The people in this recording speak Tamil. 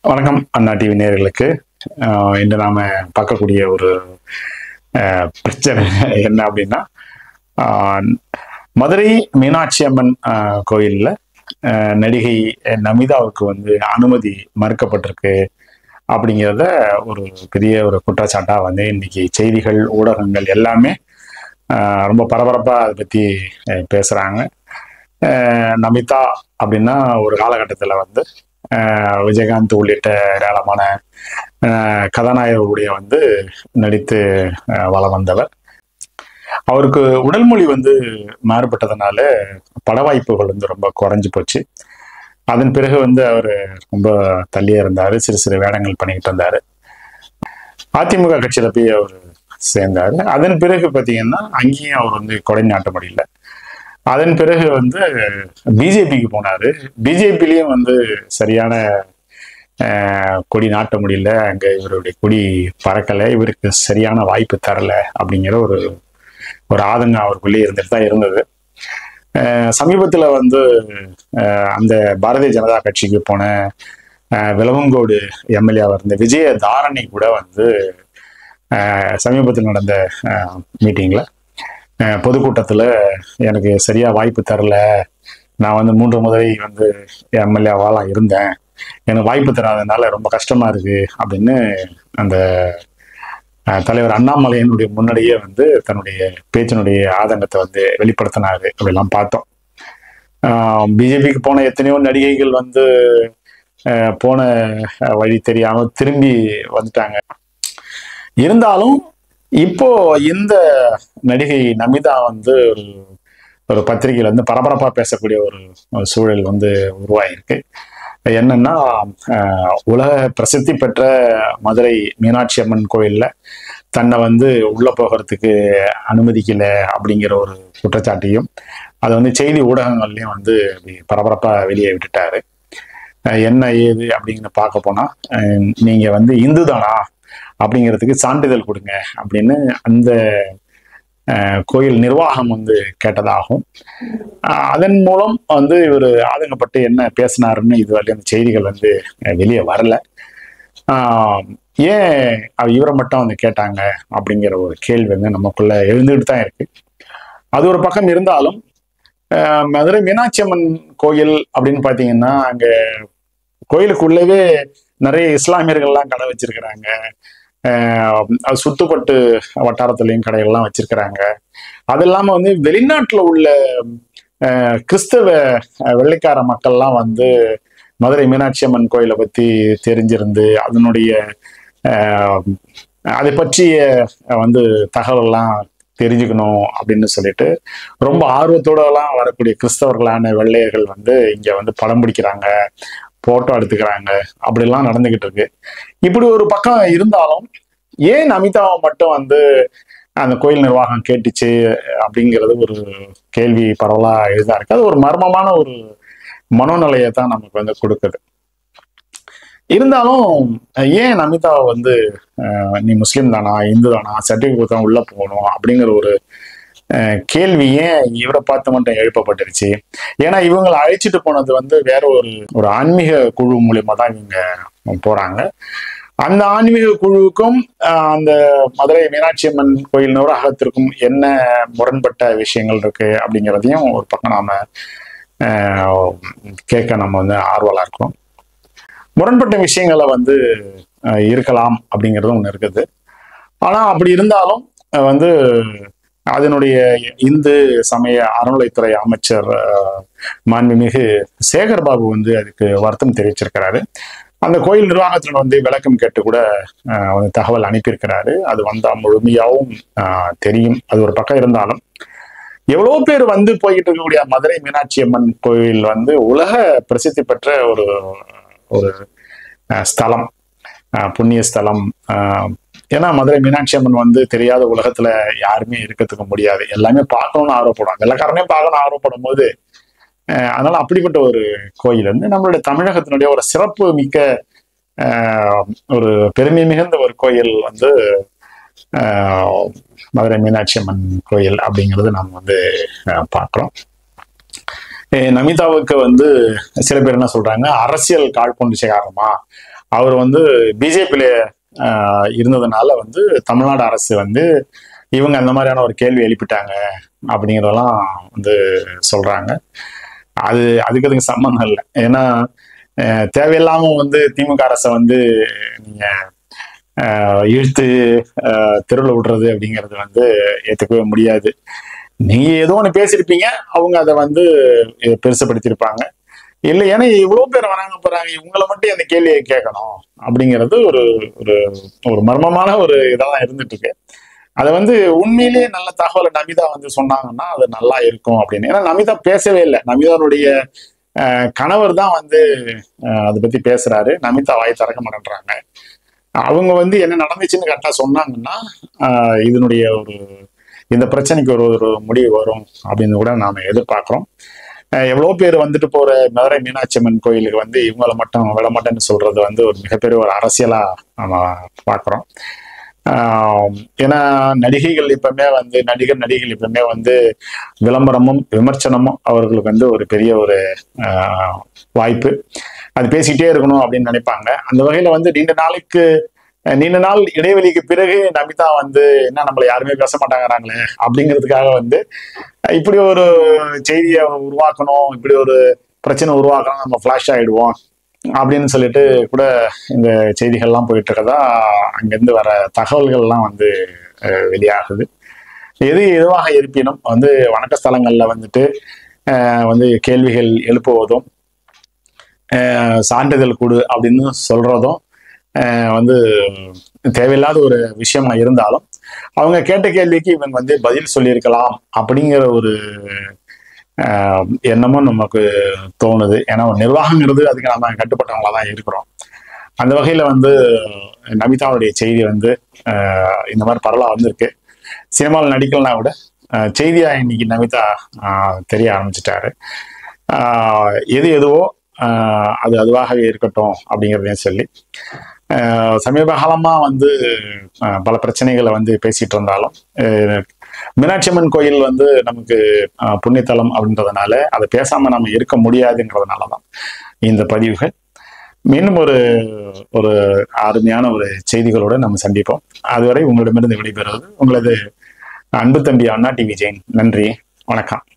வணக்கம் அண்ணா டிவி நேயர்களுக்கு ஆஹ் இன்று நாம பார்க்கக்கூடிய ஒரு ஆஹ் பிரச்சனை என்ன அப்படின்னா ஆஹ் மதுரை மீனாட்சி அம்மன் ஆஹ் கோயில்ல ஆஹ் நடிகை நமிதாவுக்கு வந்து அனுமதி மறுக்கப்பட்டிருக்கு அப்படிங்கிறத ஒரு பெரிய ஒரு குற்றச்சாட்டா வந்து இன்னைக்கு செய்திகள் ஊடகங்கள் எல்லாமே ஆஹ் ரொம்ப பரபரப்பா அதை பத்தி ஆஹ் பேசுறாங்க ஆஹ் நமிதா அப்படின்னா ஒரு காலகட்டத்தில் வந்து ஆஹ் விஜயகாந்த் உள்ளிட்ட ஏராளமான ஆஹ் கதாநாயகர்களுடைய வந்து நடித்து ஆஹ் வலம் வந்தவர் அவருக்கு உடல் மொழி வந்து மாறுபட்டதுனால பட வாய்ப்புகள் வந்து ரொம்ப குறைஞ்சு போச்சு அதன் பிறகு வந்து அவர் ரொம்ப தள்ளியே இருந்தார் சிறு சிறு வேடங்கள் பண்ணிக்கிட்டு இருந்தார் அதிமுக கட்சியில போய் அவர் சேர்ந்தாரு அதன் பிறகு பார்த்தீங்கன்னா அங்கேயும் அவர் வந்து கொடை நாட்ட முடியல அதன் பிறகு வந்து பிஜேபிக்கு போனாரு பிஜேபிலையும் வந்து சரியான ஆஹ், கொடி நாட்ட முடியல அங்க இவருடைய கொடி பறக்கலை இவருக்கு சரியான வாய்ப்பு தரல அப்படிங்கிற ஒரு ஒரு ஆதங்கம் அவருக்குள்ளே இருந்துட்டு தான் இருந்தது ஆஹ், சமீபத்துல வந்து ஆஹ், அந்த பாரதிய ஜனதா கட்சிக்கு போன ஆஹ், விளவங்கோடு எம்எல்ஏவா இருந்த விஜய தாரணி கூட வந்து ஆஹ், சமீபத்தில் நடந்த மீட்டிங்ல பொதுக்கூட்டத்தில் எனக்கு சரியா வாய்ப்பு தரல நான் வந்து மூன்று முறை வந்து எம்எல்ஏவாலாம் இருந்தேன் எனக்கு வாய்ப்பு தராதனால ரொம்ப கஷ்டமா இருக்கு அப்படின்னு அந்த அஹ், தலைவர் அண்ணாமலையினுடைய முன்னாடியே வந்து தன்னுடைய பேச்சினுடைய ஆதங்கத்தை வந்து வெளிப்படுத்தினாரு அப்படிலாம் பார்த்தோம் பிஜேபிக்கு போன எத்தனையோ நடிகைகள் வந்து அஹ், போன அஹ், வழி தெரியாம திரும்பி வந்துட்டாங்க இருந்தாலும் இப்போ இந்த நடிகை நமிதா வந்து ஒரு ஒரு பத்திரிகையில வந்து பரபரப்பா பேசக்கூடிய ஒரு ஒரு சூழல் வந்து உருவாயிருக்கு என்னன்னா ஆஹ், உலக பிரசித்தி பெற்ற மதுரை மீனாட்சி அம்மன் கோயில்ல தன்னை வந்து உள்ள போகிறதுக்கு அனுமதிக்கல அப்படிங்கிற ஒரு குற்றச்சாட்டையும் அது வந்து செய்தி ஊடகங்கள்லயும் வந்து அப்படி பரபரப்பா வெளியே விட்டுட்டாரு ஆஹ், என்ன ஏது அப்படிங்கிற பார்க்க போனா ஆஹ், நீங்க வந்து இந்து தானா அப்படிங்கிறதுக்கு சான்றிதழ் கொடுங்க அப்படின்னு அந்த அஹ், கோயில் நிர்வாகம் வந்து கேட்டதாகும் அஹ், அதன் மூலம் வந்து இவர் ஆதங்கப்பட்டு என்ன பேசினாருன்னு இதுவரையும் அந்த செய்திகள் வந்து அஹ், வெளியே வரல ஆஹ், ஏன் அவ இவரை மட்டும் வந்து கேட்டாங்க அப்படிங்கிற ஒரு கேள்வி வந்து நமக்குள்ள எழுந்துகிட்டு தான் இருக்கு அது ஒரு பக்கம் இருந்தாலும் அஹ், மதுரை மீனாட்சி அம்மன் கோயில் அப்படின்னு பார்த்தீங்கன்னா அங்க கோயிலுக்குள்ளவே நிறைய இஸ்லாமியர்கள்லாம் கடை வச்சிருக்கிறாங்க ஆஹ் அது சுத்துப்பட்டு வட்டாரத்துலயும் கடைகள்லாம் வச்சிருக்கிறாங்க அது இல்லாம வந்து வெளிநாட்டுல உள்ள ஆஹ் கிறிஸ்தவ ஆஹ் வெள்ளைக்கார மக்கள்லாம் வந்து மதுரை மீனாட்சி அம்மன் கோயிலை பத்தி தெரிஞ்சிருந்து அதனுடைய ஆஹ் அதை பற்றிய வந்து தகவல்லாம் தெரிஞ்சுக்கணும் அப்படின்னு சொல்லிட்டு ரொம்ப ஆர்வத்தோடலாம் வரக்கூடிய கிறிஸ்தவர்களான வெள்ளையர்கள் வந்து இங்க வந்து படம் பிடிக்கிறாங்க போட்டோ எடுத்துக்கிறாங்க அப்படிலாம் நடந்துகிட்டு இருக்கு இப்படி ஒரு பக்கம் இருந்தாலும் ஏன் அமிதாவை மட்டும் வந்து அந்த கோயில் நிர்வாகம் கேட்டுச்சு அப்படிங்கிறது ஒரு கேள்வி பரவலா எழுதா இருக்கு அது ஒரு மர்மமான ஒரு மனோநிலையை தான் நமக்கு வந்து கொடுக்குது இருந்தாலும் ஏன் நமிதாவை வந்து அஹ், நீ முஸ்லீம் தானா இந்து தானா சர்டிஃபிகேட் தான் உள்ள போகணும் அப்படிங்கிற ஒரு அஹ், கேள்வி ஏன் இவரை பார்த்து மட்டும் எழுப்பப்பட்டுருச்சு ஏன்னா இவங்களை அழைச்சிட்டு போனது வந்து வேற ஒரு ஒரு ஆன்மீக குழு மூலியமா தான் இவங்க போறாங்க அந்த ஆன்மீக குழுவுக்கும் ஆஹ், அந்த மதுரை மீனாட்சி அம்மன் கோயில் நிர்வாகத்திற்கும் என்ன முரண்பட்ட விஷயங்கள் இருக்கு அப்படிங்கிறதையும் ஒரு பக்கம் நாம ஆஹ், கேட்க நம்ம வந்து ஆர்வலா இருக்கோம் முரண்பட்ட விஷயங்களை வந்து ஆஹ், இருக்கலாம் அப்படிங்கிறதும் ஒன்று இருக்குது ஆனா அப்படி இருந்தாலும் ஆஹ், வந்து அதனுடைய இந்து சமய அறநிலைத்துறை அமைச்சர் ஆஹ், மாண்புமிகு சேகர் பாபு வந்து அதுக்கு வருத்தம் தெரிவிச்சிருக்கிறாரு அந்த கோயில் நிர்வாகத்தில் வந்து விளக்கம் கேட்டு கூட ஆஹ், வந்து தகவல் அனுப்பியிருக்கிறாரு அது வந்தா முழுமையாவும் ஆஹ், தெரியும் அது ஒரு பக்கம் இருந்தாலும் எவ்வளவு பேர் வந்து போய்கிட்டு இருக்கக்கூடிய மதுரை மீனாட்சி அம்மன் கோயில் வந்து உலக பிரசித்தி பெற்ற ஒரு ஒரு ஆஹ், ஸ்தலம் ஆஹ், புண்ணிய ஸ்தலம் ஆஹ், ஏன்னா மதுரை மீனாட்சி அம்மன் வந்து தெரியாத உலகத்துல யாருமே இருக்கிறதுக்கு முடியாது எல்லாமே பார்க்கணும்னு ஆர்வப்படுவாங்க வெள்ளக்காரனே பார்க்கணும்னு ஆர்வப்படும் போது அஹ் அதனால அப்படிப்பட்ட ஒரு கோயில் வந்து நம்மளுடைய தமிழகத்தினுடைய ஒரு சிறப்பு மிக்க அஹ், ஒரு பெருமை மிகுந்த ஒரு கோயில் வந்து அஹ், மதுரை மீனாட்சி அம்மன் கோயில் அப்படிங்கிறது நாம் வந்து அஹ், பார்க்கிறோம் அஹ் நமிதாவுக்கு வந்து சில பேர் என்ன சொல்றாங்க அரசியல் காழ்ப்புணர்ச்சி காரணமா அவர் வந்து பிஜேபியில இருந்ததுனால வந்து தமிழ்நாடு அரசு வந்து இவங்க அந்த மாதிரியான ஒரு கேள்வி எழுப்பிட்டாங்க அப்படிங்கிறதெல்லாம் வந்து சொல்றாங்க அது அதுக்கு அதுக்கு சம்மந்தம் இல்லை ஏன்னா அஹ், தேவையில்லாம வந்து திமுக அரசை வந்து நீங்க அஹ், இழுத்து அஹ், தெருவில் விடுறது அப்படிங்கிறது வந்து ஏற்றுக்கவே முடியாது நீங்க ஏதோ ஒன்று பேசியிருப்பீங்க அவங்க அதை வந்து அஹ், பெருசுப்படுத்தியிருப்பாங்க இல்லை ஏன்னா இவ்வளோ பேர் வராங்க போறாங்க இவங்களை மட்டும் அந்த கேள்வியை கேட்கணும் அப்படிங்கிறது ஒரு ஒரு ஒரு மர்மமான ஒரு இதெல்லாம் இருந்துட்டு இருக்கு அதை வந்து உண்மையிலேயே நல்ல தகவலை நமிதா வந்து சொன்னாங்கன்னா அது நல்லா இருக்கும் அப்படின்னு ஏன்னா நமிதா பேசவே இல்லை நமிதாவுடைய அஹ், கணவர் தான் வந்து அஹ், அதை பத்தி பேசுறாரு நமிதா வாய் திறக்க மாட்டேன்றாங்க அவங்க வந்து என்ன நடந்துச்சுன்னு கரெக்டா சொன்னாங்கன்னா ஆஹ் இதனுடைய ஒரு இந்த பிரச்சனைக்கு ஒரு ஒரு முடிவு வரும் அப்படின்னு கூட நாம எதிர்பார்க்கிறோம் ஆஹ் எவ்வளவு பேர் வந்துட்டு போற மதுரை மீனாட்சி அம்மன் கோயிலுக்கு வந்து இவங்களை மட்டும் விட மாட்டேன்னு சொல்றது வந்து ஒரு மிகப்பெரிய ஒரு அரசியலா நம்ம பார்க்கிறோம் ஆஹ் ஏன்னா நடிகைகள் எப்பவுமே வந்து நடிகர் நடிகைகள் எப்பவுமே வந்து விளம்பரமும் விமர்சனமும் அவர்களுக்கு வந்து ஒரு பெரிய ஒரு ஆஹ் வாய்ப்பு அது பேசிக்கிட்டே இருக்கணும் அப்படின்னு நினைப்பாங்க அந்த வகையில வந்து நீண்ட நாளுக்கு அஹ் நீண்ட நாள் இடைவெளிக்கு பிறகு நமிதா வந்து என்ன நம்மள யாருமே பேச மாட்டாங்கறாங்களே அப்படிங்கிறதுக்காக வந்து அஹ் இப்படி ஒரு செய்தியை உருவாக்கணும் இப்படி ஒரு பிரச்சனை உருவாக்கணும் நம்ம ஃபிளாஷ் ஆயிடுவோம் அப்படின்னு சொல்லிட்டு கூட இந்த செய்திகள்லாம் போயிட்டு இருக்கதா அங்கிருந்து வர தகவல்கள்லாம் வந்து அஹ் வெளியாகுது எது எதுவாக இருப்பினும் வந்து வணக்க ஸ்தலங்கள்ல வந்துட்டு அஹ் வந்து கேள்விகள் எழுப்புவதும் அஹ் சான்றிதழ் கொடு அப்படின்னு சொல்றதும் அஹ் வந்து தேவையில்லாத ஒரு விஷயமா இருந்தாலும் அவங்க கேட்ட கேள்விக்கு இவங்க வந்து பதில் சொல்லியிருக்கலாம் அப்படிங்கிற ஒரு ஆஹ், எண்ணமும் நமக்கு தோணுது ஏன்னா ஒரு நிர்வாகங்கிறது அதுக்கு நம்ம கட்டுப்பட்டவங்களா தான் இருக்கிறோம் அந்த வகையில வந்து நமிதாவுடைய செய்தி வந்து ஆஹ், இந்த மாதிரி பரவலா வந்திருக்கு சினிமாவில் நடிக்கலனா கூட ஆஹ், செய்தியா இன்னைக்கு நமிதா ஆஹ், தெரிய ஆரம்பிச்சிட்டாரு ஆஹ், எது எதுவோ ஆஹ், அது அதுவாகவே இருக்கட்டும் அப்படிங்கிறதையும் சொல்லி ஆஹ், சமீப காலமா வந்து ஆஹ், பல பிரச்சனைகளை வந்து பேசிட்டு இருந்தாலும் ஆஹ், மீனாட்சி அம்மன் கோயில் வந்து நமக்கு ஆஹ், புண்ணியத்தலம் அப்படின்றதுனால அதை பேசாம நம்ம இருக்க முடியாதுங்கிறதுனால தான் இந்த பதிவுகள் மீண்டும் ஒரு ஒரு அருமையான ஒரு செய்திகளோடு நம்ம சந்திப்போம் அதுவரை உங்களிடமிருந்து விடைபெறுவது உங்களது அன்பு தம்பி அண்ணா டிவி ஜெயின் நன்றி வணக்கம்